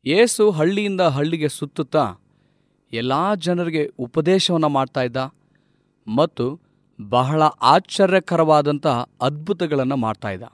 ಯೇಸು ಹಳ್ಳಿಯಿಂದ ಹಳ್ಳಿಗೆ ಸುತ್ತುತ್ತಾ ಎಲ್ಲ ಜನರಿಗೆ ಉಪದೇಶವನ್ನು ಮಾಡ್ತಾ ಇದ್ದ ಮತ್ತು ಬಹಳ ಆಶ್ಚರ್ಯಕರವಾದಂಥ ಅದ್ಭುತಗಳನ್ನು ಮಾಡ್ತಾ ಇದ್ದ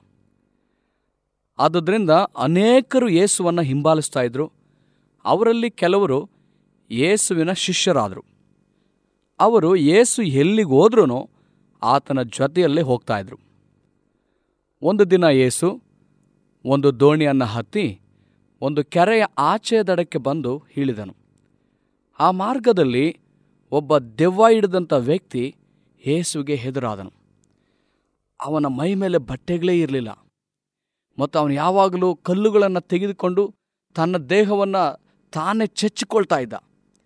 ಆದುದರಿಂದ ಅನೇಕರು ಯೇಸುವನ್ನು ಹಿಂಬಾಲಿಸ್ತಾ ಇದ್ರು ಅವರಲ್ಲಿ ಕೆಲವರು ಯೇಸುವಿನ ಶಿಷ್ಯರಾದರು ಅವರು ಯೇಸು ಎಲ್ಲಿಗೆ ಹೋದ್ರೂ ಆತನ ಜೊತೆಯಲ್ಲೇ ಹೋಗ್ತಾ ಇದ್ರು ಒಂದು ದಿನ ಯೇಸು ಒಂದು ದೋಣಿಯನ್ನು ಹತ್ತಿ ಒಂದು ಕೆರೆಯ ಆಚೆಯ ದಡಕ್ಕೆ ಬಂದು ಇಳಿದನು ಆ ಮಾರ್ಗದಲ್ಲಿ ಒಬ್ಬ ದೆವ್ವ ಹಿಡಿದಂಥ ವ್ಯಕ್ತಿ ಯೇಸುವಿಗೆ ಹೆದರಾದನು ಅವನ ಮೈ ಮೇಲೆ ಬಟ್ಟೆಗಳೇ ಇರಲಿಲ್ಲ ಮತ್ತು ಅವನು ಯಾವಾಗಲೂ ಕಲ್ಲುಗಳನ್ನು ತೆಗೆದುಕೊಂಡು ತನ್ನ ದೇಹವನ್ನು ತಾನೇ ಚೆಚ್ಚಿಕೊಳ್ತಾ ಇದ್ದ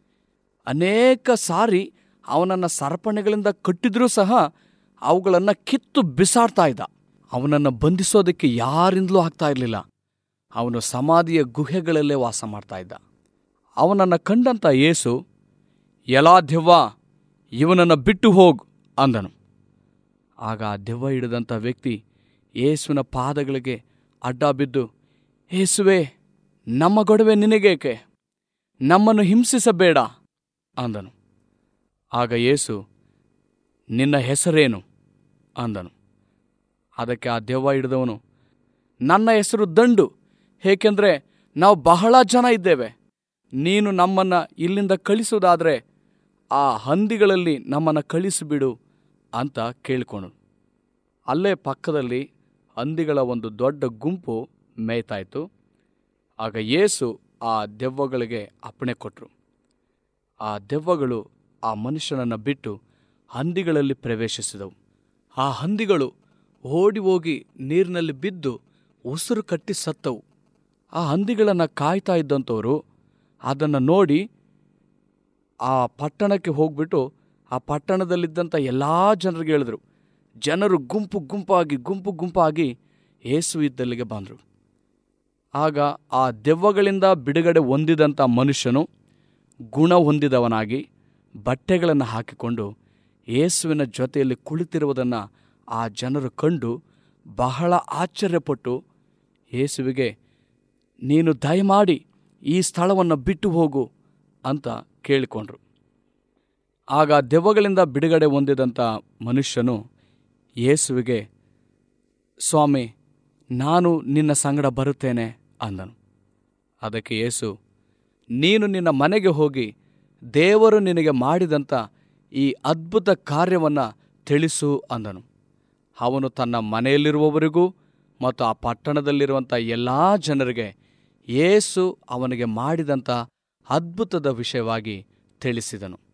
ಅನೇಕ ಸಾರಿ ಅವನನ್ನು ಸರಪಣೆಗಳಿಂದ ಕಟ್ಟಿದ್ರೂ ಸಹ ಅವುಗಳನ್ನು ಕಿತ್ತು ಬಿಸಾಡ್ತಾ ಇದ್ದ ಅವನನ್ನು ಬಂಧಿಸೋದಕ್ಕೆ ಯಾರಿಂದಲೂ ಆಗ್ತಾ ಇರಲಿಲ್ಲ ಅವನು ಸಮಾಧಿಯ ಗುಹೆಗಳಲ್ಲೇ ವಾಸ ಮಾಡ್ತಾ ಇದ್ದ ಅವನನ್ನು ಕಂಡಂಥ ಯೇಸು ಎಲ್ಲಾ ದೆವ್ವ ಇವನನ್ನು ಬಿಟ್ಟು ಹೋಗು ಅಂದನು ಆಗ ಆ ದೆವ್ವ ಹಿಡಿದಂಥ ವ್ಯಕ್ತಿ ಯೇಸುವಿನ ಪಾದಗಳಿಗೆ ಅಡ್ಡ ಬಿದ್ದು ಯೇಸುವೆ ನಮ್ಮ ಗೊಡವೆ ನಿನಗೇಕೆ ನಮ್ಮನ್ನು ಹಿಂಸಿಸಬೇಡ ಅಂದನು ಆಗ ಯೇಸು ನಿನ್ನ ಹೆಸರೇನು ಅಂದನು ಅದಕ್ಕೆ ಆ ದೆವ್ವ ಹಿಡಿದವನು ನನ್ನ ಹೆಸರು ದಂಡು ಏಕೆಂದರೆ ನಾವು ಬಹಳ ಜನ ಇದ್ದೇವೆ ನೀನು ನಮ್ಮನ್ನು ಇಲ್ಲಿಂದ ಕಳಿಸುವುದಾದರೆ ಆ ಹಂದಿಗಳಲ್ಲಿ ನಮ್ಮನ್ನು ಕಳಿಸಿಬಿಡು ಅಂತ ಕೇಳಿಕೊಂಡನು ಅಲ್ಲೇ ಪಕ್ಕದಲ್ಲಿ ಹಂದಿಗಳ ಒಂದು ದೊಡ್ಡ ಗುಂಪು ಮೇಯ್ತಾಯಿತು ಆಗ ಯೇಸು ಆ ದೆವ್ವಗಳಿಗೆ ಅಪ್ಪಣೆ ಕೊಟ್ಟರು ಆ ದೆವ್ವಗಳು ಆ ಮನುಷ್ಯನನ್ನು ಬಿಟ್ಟು ಹಂದಿಗಳಲ್ಲಿ ಪ್ರವೇಶಿಸಿದವು ಆ ಹಂದಿಗಳು ಓಡಿ ಹೋಗಿ ನೀರಿನಲ್ಲಿ ಬಿದ್ದು ಉಸಿರು ಕಟ್ಟಿ ಸತ್ತವು ಆ ಹಂದಿಗಳನ್ನು ಕಾಯ್ತಾ ಇದ್ದಂಥವರು ಅದನ್ನು ನೋಡಿ ಆ ಪಟ್ಟಣಕ್ಕೆ ಹೋಗ್ಬಿಟ್ಟು ಆ ಪಟ್ಟಣದಲ್ಲಿದ್ದಂಥ ಎಲ್ಲ ಜನರಿಗೆ ಹೇಳಿದ್ರು ಜನರು ಗುಂಪು ಗುಂಪಾಗಿ ಗುಂಪು ಗುಂಪಾಗಿ ಏಸು ಇದ್ದಲ್ಲಿಗೆ ಬಂದರು ಆಗ ಆ ದೆವ್ವಗಳಿಂದ ಬಿಡುಗಡೆ ಹೊಂದಿದಂಥ ಮನುಷ್ಯನು ಗುಣ ಹೊಂದಿದವನಾಗಿ ಬಟ್ಟೆಗಳನ್ನು ಹಾಕಿಕೊಂಡು ಯೇಸುವಿನ ಜೊತೆಯಲ್ಲಿ ಕುಳಿತಿರುವುದನ್ನು ಆ ಜನರು ಕಂಡು ಬಹಳ ಆಶ್ಚರ್ಯಪಟ್ಟು ಯೇಸುವಿಗೆ ನೀನು ದಯಮಾಡಿ ಈ ಸ್ಥಳವನ್ನು ಬಿಟ್ಟು ಹೋಗು ಅಂತ ಕೇಳಿಕೊಂಡ್ರು ಆಗ ದೆವ್ವಗಳಿಂದ ಬಿಡುಗಡೆ ಹೊಂದಿದಂಥ ಮನುಷ್ಯನು ಯೇಸುವಿಗೆ ಸ್ವಾಮಿ ನಾನು ನಿನ್ನ ಸಂಗಡ ಬರುತ್ತೇನೆ ಅಂದನು ಅದಕ್ಕೆ ಯೇಸು ನೀನು ನಿನ್ನ ಮನೆಗೆ ಹೋಗಿ ದೇವರು ನಿನಗೆ ಮಾಡಿದಂಥ ಈ ಅದ್ಭುತ ಕಾರ್ಯವನ್ನು ತಿಳಿಸು ಅಂದನು ಅವನು ತನ್ನ ಮನೆಯಲ್ಲಿರುವವರಿಗೂ ಮತ್ತು ಆ ಪಟ್ಟಣದಲ್ಲಿರುವಂಥ ಎಲ್ಲ ಜನರಿಗೆ ಯೇಸು ಅವನಿಗೆ ಮಾಡಿದಂಥ ಅದ್ಭುತದ ವಿಷಯವಾಗಿ ತಿಳಿಸಿದನು